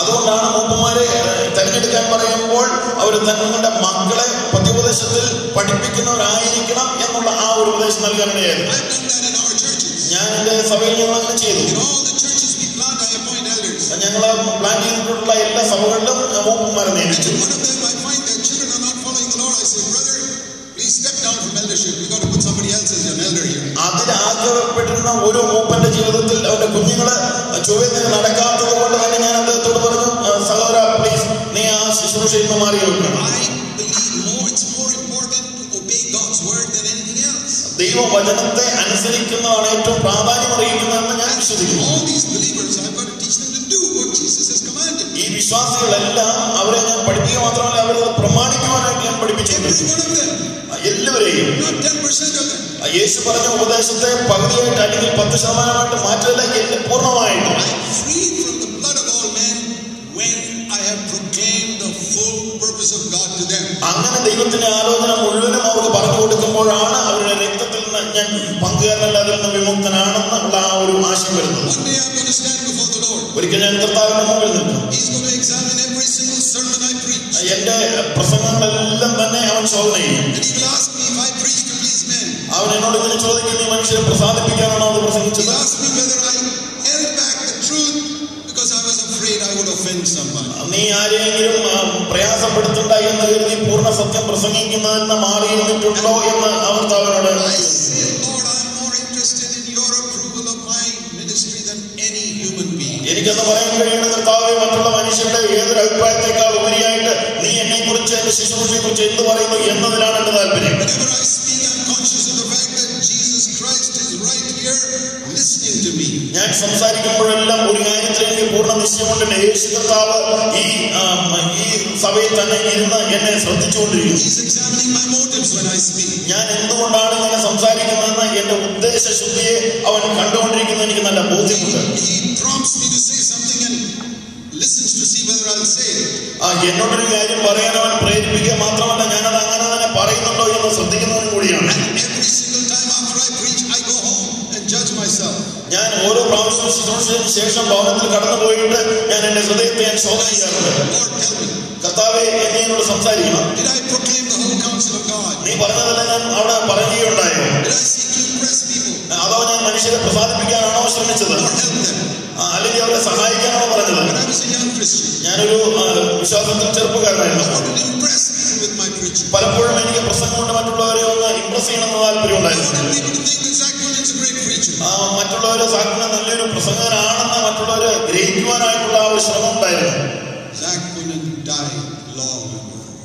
അതുകൊണ്ടാണ് മൂപ്പന്മാരെ ഏഹ്, തെരഞ്ഞെടുക്കാൻ പറയുമ്പോൾ അവർ തങ്ങളുടെ മക്കളെ പദ്യോപദേശത്തിൽ പഠിപ്പിക്കുന്നവരായിരിക്കണം എന്നുള്ള ആ ഒരു ഉപദേശം നൽകാനിടയായിരുന്നു
I've done that in our churches.
ഞാൻ എൻ്റെ സഭയിൽ ഞങ്ങൾ അങ്ങനെ ചെയ്തു
In all the churches we plant, I appoint elders.
ഞങ്ങൾ പ്ലാൻ ചെയ്തിട്ടുള്ള എല്ലാ സഭകളിലും ഏഹ്, മൂപ്പന്മാരെ
And
നിയമിച്ചു
in one of them, I find that children are not following the Lord. I say, brother, please step down from eldership. We got to put somebody else as an elder here.
അതിലാഗ്രഹപ്പെട്ടിരുന്ന ഒരു മൂപ്പന്റെ ജീവിതത്തിൽ അവന്റെ കുഞ്ഞുങ്ങള് ചൊവ്വ നടക്കാത്തത് കൊണ്ട് തന്നെ ഞാൻ അദ്ദേഹത്തോട് പറഞ്ഞു "ആ, സഹോദര പ്ലീസ് നീ ആ ശുശ്രൂഷയിൽ നിന്ന് മാറി വെക്കണം
I believe more. It's more important to obey God's word than anything else.
ദൈവവചനത്തെ അനുസരിക്കുന്നതാണ് ഏറ്റവും പ്രാധാന്യം അറിയിക്കുന്നതെന്ന് ഞാൻ വിശ്വസിക്കുന്നു
All these believers, I've got to teach them to do what Jesus has commanded.
ഈ വിശ്വാസികളെല്ലാം അവരെ ഞാൻ പഠിപ്പിക്കുക മാത്രമല്ല അവരത് പ്രമാണിക്കുവാനായിട്ട് ഞാൻ
Every
പഠിപ്പിച്ചിട്ടുണ്ട്
one of them,
എല്ലാവരെയും
not 10% of them.
ആ യേശു പറഞ്ഞ ഉപദേശത്തെ പകുതിയായിട്ട് അല്ലെങ്കിൽ പത്ത് ശതമാനമായിട്ട് മാറ്റല്ല എന്നെ പൂർണ്ണമായിട്ടും
I'm free from the blood of all men when I have proclaimed the full purpose of God to them.
അങ്ങനെ ദൈവത്തിന്റെ ആലോചന മുഴുവനും അവർക്ക് പറഞ്ഞു കൊടുക്കുമ്പോഴാണ് അവരുടെ രക്തത്തിൽ നിന്ന് ഞാൻ പങ്കുകാരനല്ല അതിൽ നിന്ന് വിമുക്തനാണെന്നുള്ള ആ ഒരു ആശയം വരുന്നത്
One day I'm going to stand before the Lord.
ഒരിക്കൽ ഞാൻ കർത്താവിന്റെ മുമ്പിൽ നിൽക്കും
He's going to examine every single sermon I preach.
എന്റെ പ്രസംഗങ്ങളെല്ലാം തന്നെ അവൻ ശോധന ചെയ്യും
And he will ask me if I preach to please men.
അവൻ എന്നോട് ഇങ്ങനെ ചോദിക്കും നീ മനുഷ്യരെ പ്രസാദിപ്പിക്കാനാണോ അത്
He'll
പ്രസംഗിച്ചത്
ask me whether I held back the truth because I was afraid I would offend somebody.
നീ ആരെയെങ്കിലും ആ, പ്രയാസപ്പെടുത്തണ്ട എന്ന് കരുതി പൂർണ്ണ സത്യം പ്രസംഗിക്കുന്നതിൽ നിന്ന് മാറിയിരുന്നിട്ടുണ്ടോ എന്ന് അവർ അവനോട്
I say, Lord, I'm more interested in your approval of my ministry than any human being.
എനിക്കെന്ന് പറയാൻ കഴിയുന്ന കർത്താവെ മറ്റുള്ള മനുഷ്യരുടെ ഏതൊരു അഭിപ്രായത്തെക്കാൾ ഉപരിയായിട്ട് നീ എന്നെ കുറിച്ച് എന്റെ ശുശ്രൂഷയെ കുറിച്ച് എന്ത് പറയുന്നു എന്നതിലാണ് എന്റെ താല്പര്യം
Whenever I speak, I'm conscious of the fact that Jesus Christ is right here listening to me.
ഞാൻ സംസാരിക്കുമ്പോഴെല്ലാം ഒരു കാര്യത്തിൽ എനിക്ക് പൂർണ്ണ നിശ്ചയമുണ്ട് എന്റെ യേശു കർത്താവ് ഈ ആ, ഈ സഭയിൽ തന്നെ ഇരുന്ന് എന്നെ ശ്രദ്ധിച്ചുകൊണ്ടിരിക്കുന്നു
He's examining my motives when I speak.
ഞാൻ എന്തുകൊണ്ടാണ് ഇങ്ങനെ സംസാരിക്കുന്നതെന്ന് എന്റെ ഉദ്ദേശ ശുദ്ധിയെ അവൻ കണ്ടുകൊണ്ടിരിക്കുന്നത് എനിക്ക് നല്ല ബോധ്യമുണ്ട്
He prompts me to say something and listens to see whether I'll say it.
ആ എന്നോടൊരു കാര്യം പറയാൻ അവൻ പ്രേരിപ്പിക്കുക മാത്രമല്ല ഞാനത് അങ്ങനെ തന്നെ പറയുന്നുണ്ടോ എന്ന് ശ്രദ്ധിക്കുന്നവനും കൂടിയാണ്
And every single time after I preach, I go home and judge myself.
ഞാൻ ഓരോ പ്രാവശ്യം ശുശ്രൂഷത്തിന് ശേഷം ഭവനത്തിൽ കടന്നു പോയിട്ട് ഞാൻ എന്റെ ഹൃദയത്തെ ഞാൻ ശോധന ചെയ്യാറുണ്ട്
Lord, tell me,
കർത്താവെ എന്നെ എന്നോട് സംസാരിക്കണം
did I proclaim the whole counsel of God?
നീ പറഞ്ഞതെല്ലാം ഞാൻ അവിടെ പറയുകയുണ്ടായോ
Did I seek to impress people
അതോ ഞാൻ മനുഷ്യരെ പ്രസാദിപ്പിക്കാനാണോ ശ്രമിച്ചത്
or help them?
ആ, അല്ലെങ്കിൽ അവരെ സഹായിക്കാനാണോ പറഞ്ഞത്
When I was a young Christian,
ഞാനൊരു ആ, വിശ്വാസത്തിൽ ചെറുപ്പക്കാരനായിരുന്നു
I wanted to impress people with my preaching.
പലപ്പോഴും എനിക്ക് പ്രസംഗം കൊണ്ട് മറ്റുള്ളവരെ ഒന്ന് ഇംപ്രസ് ചെയ്യണമെന്ന് താല്പര്യം
I
ഉണ്ടായിരുന്നു
wanted people to think that Zach Williams is a great preacher.
ആ, മറ്റുള്ളവരെ സാക്കിന് നല്ലൊരു പ്രസംഗകനാണെന്ന് മറ്റുള്ളവരെ ഗ്രഹിക്കുവാനായിട്ടുള്ള ആ ഒരു ശ്രമം ഉണ്ടായിരുന്നു
Zach Williams died long ago.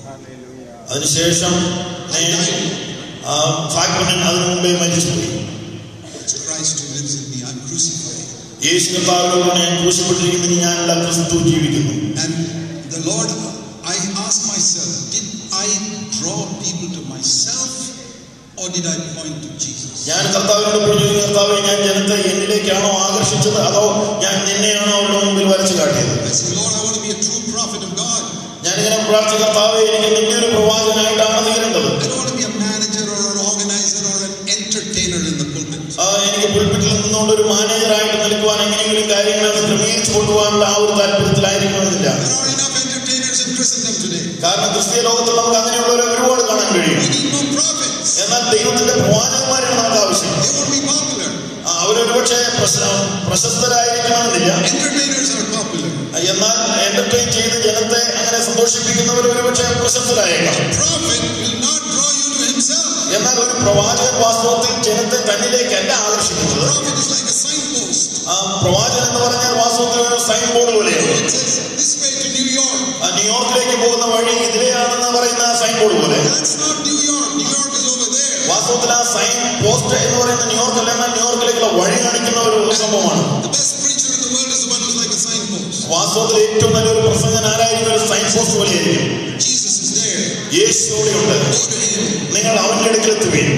അതിനുശേഷം
I died.
സാക്കിനൻ അതിനു മുമ്പേ മരിച്ചുപോയി
It's Christ who lives in me. I'm crucified.
യേശു കർത്താവിനോട് ഞാൻ ക്രൂശപ്പെട്ടിരിക്കുന്നതിന് ഞാനല്ല ക്രിസ്തു ജീവിക്കുന്നു
And the Lord, I ask myself, did I draw people to myself or did I point to Jesus?
ഞാൻ കർത്താവിനോട് പറഞ്ഞു കർത്താവെ ഞാൻ ജനത്തെ എന്നിലേക്കാണോ ആകർഷിച്ചത് അതോ ഞാൻ നിന്നെയാണോ അവരുടെ മുമ്പിൽ വരച്ചു കാട്ടിയത്
I said, Lord, I want to be a true prophet of God.
ഞാനിങ്ങനെ പ്രാർത്ഥിച്ച കർത്താവെ എനിക്ക് നിന്നെ ഒരു പ്രവാചകനായിട്ടാണ് തീരേണ്ടത്
I don't want to be a manager or an organizer or an entertainer in the pulpit.
ആ, എനിക്ക് പുൽപ്പിറ്റിൽ നിന്നുകൊണ്ട് ഒരു മാനേജറായിട്ട് നിൽക്കുവാൻ എങ്ങനെയെങ്കിലും കാര്യങ്ങൾ ക്രമീകരിച്ചു കൊണ്ടുപോകാനുള്ള ആ ഒരു താല്പര്യത്തിലായിരിക്കണമെന്നില്ല
There are enough entertainers in Christendom today.
കാരണം ക്രിസ്തീയ ലോകത്തിൽ നമുക്ക് അങ്ങനെയുള്ളവരെ ഒരുപാട് കാണാൻ കഴിയും
We need more prophets.
എന്നാൽ ദൈവത്തിന്റെ പ്രവാചകന്മാരാണ് നമുക്ക് ആവശ്യം
They won't be popular.
ആ, അവരൊരുപക്ഷെ പ്രശ- പ്രശസ്തരായിരിക്കണമെന്നില്ല
Entertainers are popular.
എന്നാൽ എന്റർടൈൻ ചെയ്ത് ജനത്തെ അങ്ങനെ സന്തോഷിപ്പിക്കുന്നവർ ഒരുപക്ഷെ പ്രശസ്തരായേക്കാം
Prophet will not draw you to himself.
എന്നാൽ ഒരു പ്രവാചകൻ വാസ്തവത്തിൽ ജനത്തെ തന്നിലേക്കല്ല ആകർഷിക്കുന്നത്
Prophet is like a signpost.
ആ പ്രവാചകൻ എന്ന് പറഞ്ഞാൽ വാസ്തവത്തിൽ ഒരു സൈൻ ബോർഡ് പോലെയാണ്
It says this way to New York.
ആ ന്യൂയോർക്കിലേക്ക് പോകുന്ന വഴി ഇതിലെയാണെന്ന് പറയുന്ന ആ സൈൻ ബോർഡ് പോലെ
That's not New York. New York is over there.
വാസ്തവത്തിൽ ആ സൈൻ പോസ്റ്റ് എന്ന് പറയുന്ന ന്യൂയോർക്ക് അല്ല എന്നാൽ ന്യൂയോർക്കിലേക്കുള്ള വഴി കാണിക്കുന്ന ഒരു സംഭവമാണ്
The best preacher in the world is the one who's like a signpost.
വാസ്തവത്തിൽ ഏറ്റവും നല്ലൊരു പ്രസംഗൻ ആരായിരിക്കും ഒരു സൈൻ പോസ്റ്റ് പോലെയായിരിക്കും
Jesus is there.
യേശു അവിടെയുണ്ട്
Go to him.
നിങ്ങൾ അവന്റെ അടുക്കലെത്തുകയും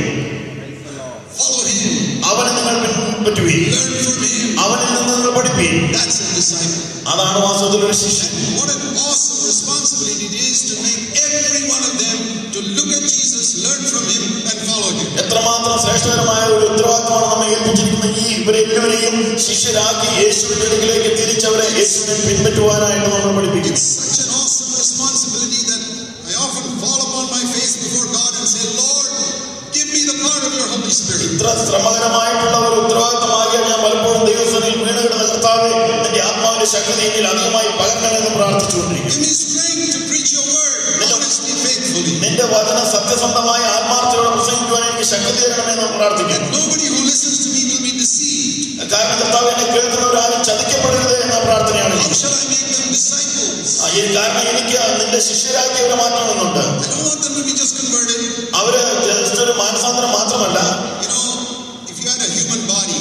Follow him.
അവനെ നിങ്ങൾ പിൻപറ്റുകയും
Learn from him.
അവനിൽ നിന്ന് നിങ്ങൾ പഠിക്കുകയും
That's a disciple.
അതാണ് വാസ്തവത്തിൽ ഒരു ശിഷ്യൻ
What an awesome responsibility it is to make every one of them to look at Jesus, learn from him, and follow him.
എത്രമാത്രം ശ്രേഷ്ഠകരമായ ഒരു ഉത്തരവാദിത്തമാണ് നമ്മെ ഏൽപ്പിച്ചിരിക്കുന്ന ഈ ഇവരെല്ലാവരെയും ശിഷ്യരാക്കി യേശുവിന്റെ അടുക്കിലേക്ക് തിരിച്ചവരെ യേശുവിനെ പിൻപറ്റുവാനായിട്ട് നമ്മൾ പഠിപ്പിക്കും
Such an awesome responsibility that I often fall upon my face before God and say, Lord, give me the power of your Holy Spirit.
ഇത്ര ശ്രമകരമായിട്ടുള്ള ഒരു ഉത്തരവാദിത്തമാകിയ ഞാൻ പലപ്പോഴും ദൈവസഭയിൽ വീണ് കിടന്ന കർത്താവെ എന്റെ ആത്മാവിന്റെ ശക്തി എന്നിൽ അധികമായി പകരണമെന്ന് പ്രാർത്ഥിച്ചുകൊണ്ടിരിക്കും
Give me strength to preach your word honestly, faithfully.
നിന്റെ വചന സത്യസന്ധമായ ആത്മാർത്ഥയോടെ പ്രസംഗിക്കുവാൻ എനിക്ക് ശക്തി തരണമെന്ന് പ്രാർത്ഥിക്കുന്നു
Nobody who listens to me will be deceived.
കാരണം കർത്താവ് എന്നെ കേൾക്കുന്നവരാരും ചതിക്കപ്പെടരുത് എന്ന പ്രാർത്ഥനയാണ്
How
എനിക്ക്.
shall I make them disciples?
ആ, ഈ കാരണം എനിക്ക് നിന്റെ ശിഷ്യരാക്കിയവരെ മാറ്റണമെന്നുണ്ട്
I don't want them to be just converted.
അവര് just ഒരു മാനസാന്തരം മാത്രമല്ല
You know, if you had a human body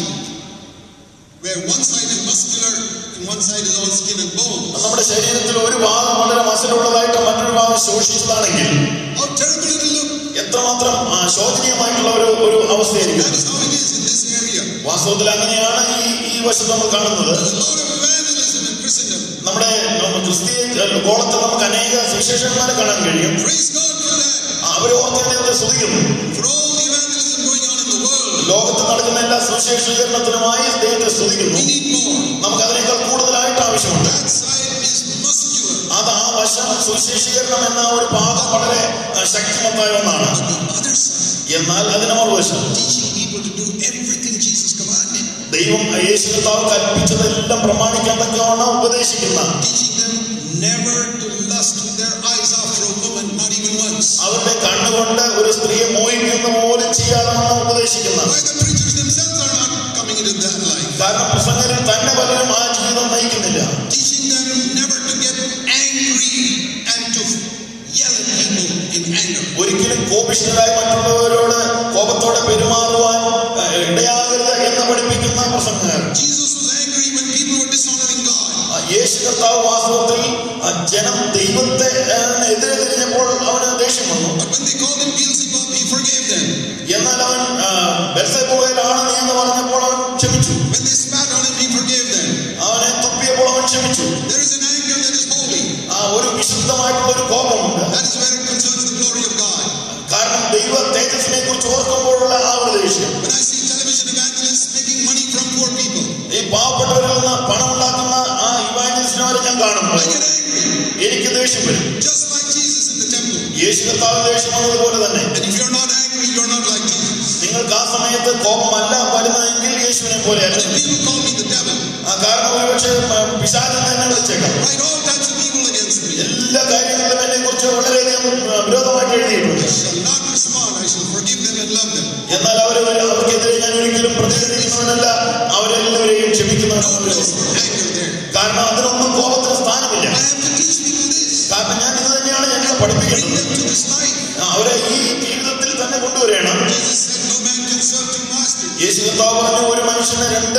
where one side is muscular and one side is all skin and bone,
നമ്മുടെ ശരീരത്തിൽ ഒരു ഭാഗം വളരെ മസിലുള്ളതായിട്ട് മറ്റൊരു ഭാഗം ശോഷിച്ചതാണെങ്കിൽ
how terrible it will look.
എത്രമാത്രം ആ, ശോചനീയമായിട്ടുള്ള ഒരു ഒരു അവസ്ഥയായിരിക്കും
That is how it is in this area.
വാസ്തവത്തിൽ അങ്ങനെയാണ് ഈ ഈ വശത്ത് നമ്മൾ കാണുന്നത്
There's a lot of evangelism in Christendom.
നമ്മുടെ നമ്മ ക്രിസ്തീയ ഗോളത്തിൽ നമുക്ക് അനേക സുവിശേഷന്മാരെ കാണാൻ കഴിയും
Praise God for that.
അവർ ഓർത്ത് ദൈവത്തെ സ്തുതിക്കുന്നു
For all the evangelism going on in the world,
ലോകത്ത് നടക്കുന്ന എല്ലാ സുവിശേഷീകരണത്തിനുമായി ദൈവത്തെ സ്തുതിക്കുന്നു
we need more.
നമുക്ക് അതിനേക്കാൾ കൂടുതലായിട്ട് ആവശ്യമുണ്ട്
That side is muscular.
അത് ആ വശം സുവിശേഷീകരണം എന്ന ഒരു ഭാഗം വളരെ ആ, ശക്തിമത്തായ ഒന്നാണ്
But the other side,
എന്നാൽ അതിന് മറുവശം
teaching people to do everything Jesus commanded,
ദൈവം യേശു കർത്താവ് കൽപ്പിച്ചതെല്ലാം പ്രമാണിക്കാൻ തക്കവണ്ണം ഉപദേശിക്കുന്ന
teaching them never to lust with their eyes after a woman, not even once.
അവരുടെ കണ്ണുകൊണ്ട് ഒരു സ്ത്രീയെ മോഹിക്കുന്ന പോലും ചെയ്യാതെന്ന് ഉപദേശിക്കുന്ന
Why the preachers themselves are not coming into that life?
കാരണം പ്രസംഗരിൽ തന്നെ പലരും ആ ജീവിതം നയിക്കുന്നില്ല
Teaching them never to get angry and to yell at people in anger.
ഒരിക്കലും കോപിഷ്ഠരായി മറ്റുള്ളവരോട് കോപത്തോടെ പെരുമാറുവാൻ ആ, ഇടയാകരുത് എന്ന് പഠിപ്പിക്കുന്ന പ്രസംഗകർ
Jesus was angry when people were dishonoring God.
ആ, യേശു കർത്താവ് വാസ്തവത്തിൽ ആ, ജനം ദൈവത്തെ ആ, എതിരെ തിരിഞ്ഞപ്പോൾ അവന് ദേഷ്യം വന്നു
But when they called him Beelzebub, he forgave them.
എന്നാൽ അവൻ ബെൽസെബൂബയിലാണ് നീ എന്ന് പറഞ്ഞപ്പോൾ അവൻ ക്ഷമിച്ചു
When they spat on him, he forgave them.
അവനെ തുപ്പിയപ്പോൾ അവൻ ക്ഷമിച്ചു
There is an anger that is holy.
ആ ഒരു വിശുദ്ധമായിട്ടുള്ള ഒരു കോപമുണ്ട്
That is where it concerns the glory of God.
കാരണം ദൈവ തേജസ്സിനെ കുറിച്ച് ഓർക്കുമ്പോഴുള്ള ആ ഒരു ദേഷ്യം
When I see television evangelists making money from poor people,
ഈ പാവപ്പെട്ടവരിൽ നിന്ന് പണം ഉണ്ടാക്കുന്ന ആ ഇവാഞ്ചലിസ്റ്റിനവരെ ഞാൻ കാണുമ്പോൾ
I get angry.
എനിക്ക് ദേഷ്യം വരും
Just like Jesus in the temple.
യേശു കർത്താവ് ദേഷ്യം വന്നതുപോലെ തന്നെ
And if you're not angry, you're not like Jesus.
നിങ്ങൾക്ക് ആ സമയത്ത് കോപമല്ല വരുന്നതെങ്കിൽ യേശുവിനെ പോലെയല്ല
And people call me the devil.
ആ കാരണം ഒരുപക്ഷെ പിശാചൻ തന്നെ വിളിച്ചേക്കാം
Write all types of evil against me.
എല്ലാ കാര്യങ്ങളിലും എന്നെ കുറിച്ച് വളരെയധികം ആ, വിരോധമായിട്ട് എഴുതിയിട്ടുണ്ട്
I shall not respond. I shall forgive them and love them.
എന്നാൽ അവർ അവർക്കെതിരെ ഞാൻ ഒരിക്കലും പ്രതികരിക്കുന്നവനല്ല അവരെല്ലാവരെയും
No
ക്ഷമിക്കുന്നവനാണ്
place for anger there.
കാരണം അതിനൊന്നും കോപത്തിന് സ്ഥാനമില്ല
I have to teach people this.
കാരണം ഞാൻ ഇത് തന്നെയാണ് ഞങ്ങൾ
Bring
പഠിപ്പിക്കുന്നത്
them to this life.
അവരെ ഈ ജീവിതത്തിൽ തന്നെ കൊണ്ടുവരണം
Jesus said, No man can serve two masters.
യേശു കർത്താവ് പറഞ്ഞു ഒരു മനുഷ്യന് രണ്ട്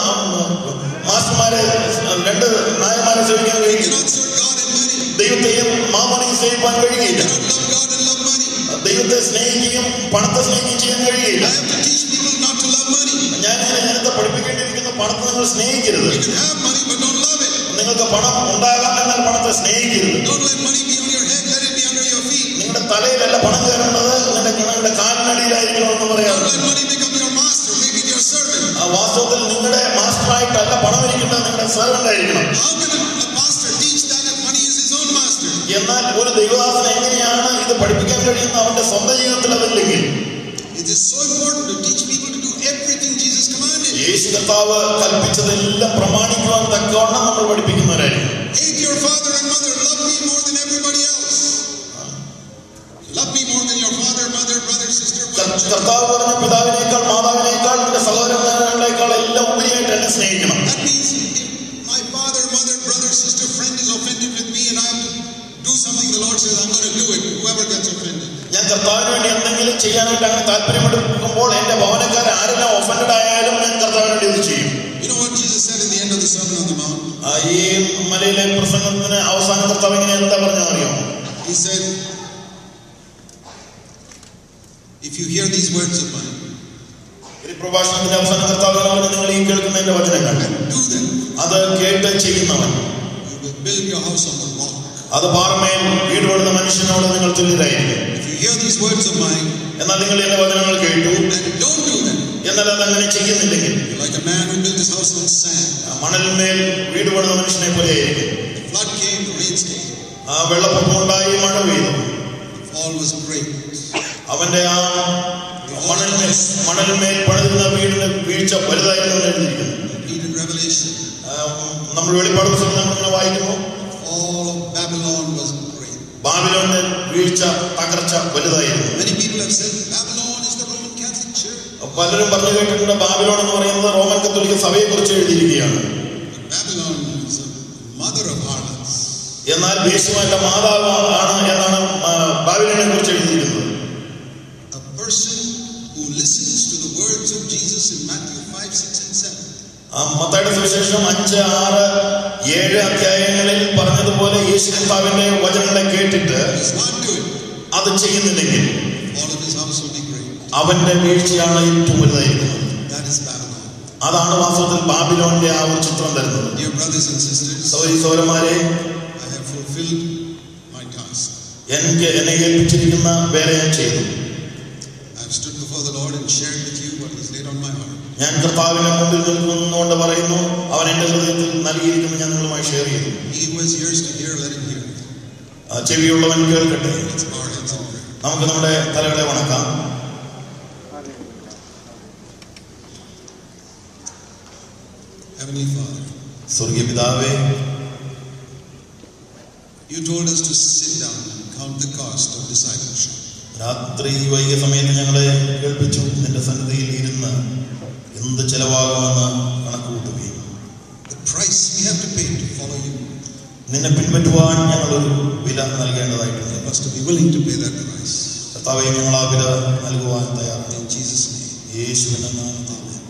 മാ- മാസ്റ്റർമാരെ രണ്ട് നായന്മാരെ സേവിക്കാൻ
You
കഴിയില്ല
cannot serve God and money.
ദൈവത്തെയും മാമനെയും സേവിക്കാൻ
You
കഴിയില്ല
cannot love God and love money.
ദൈവത്തെ സ്നേഹിക്കുകയും പണത്തെ സ്നേഹിക്കുകയും ചെയ്യാൻ കഴിയില്ല
I have to teach people not to love money.
ഞാൻ ഇങ്ങനെ ജനത്തെ പഠിപ്പിക്കേണ്ടിയിരിക്കുന്ന പണത്തെ നിങ്ങൾ സ്നേഹിക്കരുത്
You can have money, but don't love it.
നിങ്ങൾക്ക് പണം ഉണ്ടാകാം എന്നാൽ പണത്തെ സ്നേഹിക്കരുത്
Don't let money be on your head, let it be under your feet.
നിങ്ങളുടെ തലയിലല്ല പണം കയറേണ്ടത് നിങ്ങളുടെ നിങ്ങളുടെ കാലിനടിയിലായിരിക്കണമെന്ന് പറയാം
Don't let money become your master, make it your servant.
ആ വാസ്തവത്തിൽ നിങ്ങളുടെ മാസ്റ്ററായിട്ടല്ല പണം ഇരിക്കേണ്ടത് നിങ്ങളുടെ സെർവന്റ് ആയിരിക്കണം
How can a, a pastor teach that if money is his own master?
എന്നാൽ ഒരു ദൈവദാസൻ എങ്ങനെയാണ് ഇത് പഠിപ്പിക്കാൻ കഴിയുന്ന അവന്റെ സ്വന്തം ജീവിതത്തിൽ അതല്ലെങ്കിൽ
It is so important to teach people to do everything Jesus commanded.
യേശു കർത്താവ് കൽപ്പിച്ചതെല്ലാം പ്രമാണിക്കുവാൻ തക്കവണ്ണം നമ്മൾ പഠിപ്പിക്കുന്നവരായിരിക്കും
Hate your father and mother, love me more than everybody else. Love me more than your father, mother, brother, sister,
കർ-
wife, child.
കർത്താവ് പറഞ്ഞ പിതാവിനേക്കാൾ മാതാവിനേക്കാൾ നിന്റെ സഹോദരങ്ങളേക്കാൾ എല്ലാം ഉപരിയായിട്ട് എന്നെ സ്നേഹിക്കണം
That means if my father, mother, brother, sister, friend is offended with me and I have to do something, the Lord says, I'm going to do it, whoever gets offended.
ഞാൻ കർത്താവിന് വേണ്ടി എന്തെങ്കിലും ചെയ്യാനായിട്ട് അങ്ങനെ താല്പര്യമെടുക്കുമ്പോൾ എന്റെ ഭവനക്കാർ ആരെല്ലാം ഒഫൻഡഡ് ആയാലും ഞാൻ കർത്താവിന് വേണ്ടി ഇത് ചെയ്യും
You know what Jesus said in the end of the Sermon on the Mount?
ആ, ഈ മലയിലെ പ്രസംഗത്തിന് അവസാന കർത്താവ് ഇങ്ങനെ എന്താ പറഞ്ഞറിയോ
He said, If you hear these words of mine
ഒരു പ്രഭാഷണത്തിന്റെ അവസാന കർത്താവ് പറഞ്ഞു നിങ്ങൾ ഈ കേൾക്കുന്ന എന്റെ വചനങ്ങൾ
and do them,
അത് കേട്ട് ചെയ്യുന്നവൻ
you will build your house on the rock.
അത് പാറമേൽ വീട് പണിത മനുഷ്യനോട് നിങ്ങൾ തുല്യരായിരിക്കും
If you You hear these words of mine
എന്നാൽ നിങ്ങൾ എന്റെ വചനങ്ങൾ കേട്ടു
and don't do them.
എന്നാൽ അത് അങ്ങനെ ചെയ്യുന്നില്ലെങ്കിൽ
You're like a man who built his house on sand.
മണലിന്മേൽ വീട് പണിത മനുഷ്യനെ പോലെയായിരിക്കും
The flood came, the rains came.
ആ വെള്ളപ്പൊക്കം ഉണ്ടായി മഴ പെയ്തു
The fall was great.
അവന്റെ ആ മണലിന്മേൽ മണലിന്മേൽ പണിതിരുന്ന വീടിന് വീഴ്ച വലുതായിരുന്നു എന്ന് എഴുതിയിരിക്കുന്നു
Read in Revelation.
ആ, നമ്മൾ വെളിപ്പാട് പുസ്തകം നമ്മളിങ്ങനെ വായിക്കുമ്പോൾ
All of Babylon was great.
ബാബിലോന്റെ വീഴ്ച തകർച്ച വലുതായിരുന്നു
Many people have said Babylon is the Roman Catholic Church.
പലരും പറഞ്ഞു കേട്ടിട്ടുണ്ട് ബാബിലോൺ എന്ന് പറയുന്നത് റോമൻ കത്തോലിക്ക സഭയെ കുറിച്ച് എഴുതിയിരിക്കുകയാണ്
But Babylon is a mother of harlots.
എന്നാൽ യേശുവിന്റെ മാതാവ് ആണ് എന്നാണ് ആ, ബാബിലോണിനെ കുറിച്ച് എഴുതിയിരിക്കുന്നത്
A person who listens to the words of Jesus in Matthew 5, 6, and 7.
ആ മത്തായുടെ സുവിശേഷം അഞ്ച് ആറ് ഏഴ് അധ്യായങ്ങളിൽ പറഞ്ഞതുപോലെ യേശു കർത്താവിന്റെ വചനങ്ങളെ കേട്ടിട്ട്
Does not do it.
അത് ചെയ്യുന്നില്ലെങ്കിൽ
All of his house will be great.
അവന്റെ വീഴ്ചയാണ് ഏറ്റവും വലുതായിരിക്കുന്നത്
That is Babylon.
അതാണ് വാസ്തവത്തിൽ ബാബിലോണിന്റെ ആ ഒരു ചിത്രം തരുന്നത്
Dear brothers and sisters,
Thawri സൗരന്മാരെ
I have fulfilled my task.
എനിക്ക് എന്നെ ഏൽപ്പിച്ചിരിക്കുന്ന വേല ഞാൻ ചെയ്തു
I have stood before the Lord and shared with you what He's laid on my heart.
ഞാൻ കർത്താവിന്റെ മുമ്പിൽ നിൽക്കുന്നുകൊണ്ട് പറയുന്നു അവൻ എന്റെ ഹൃദയത്തിൽ നൽകിയിരിക്കുന്നു ഞാൻ നിങ്ങളുമായി ഷെയർ ചെയ്തു
He who has ears to hear, let him hear.
ആ ചെവിയുള്ളവൻ കേൾക്കട്ടെ
Let's bow our heads in prayer.
നമുക്ക് നമ്മുടെ തലകളെ വണക്കാം
Heavenly Father,
സ്വർഗീയ പിതാവേ
you told us to sit down and count the cost of discipleship.
രാത്രി വൈകിയ സമയത്ത് ഞങ്ങളെ കേൾപ്പിച്ചു നിന്റെ സന്നിധിയിൽ ഇരുന്ന് എന്ത് ചെലവാകുമെന്ന് കണക്ക് കൂട്ടുകയും
The price we have to pay to follow you.
നിന്നെ പിൻപറ്റുവാൻ ഞങ്ങളൊരു വില നൽകേണ്ടതായിട്ടുണ്ട്
Help us to be willing to pay that price.
കർത്താവെ ഞങ്ങൾ ആ വില നൽകുവാൻ തയ്യാറാണ്
In Jesus' name.
യേശുവിന്റെ നാമത്തിൽ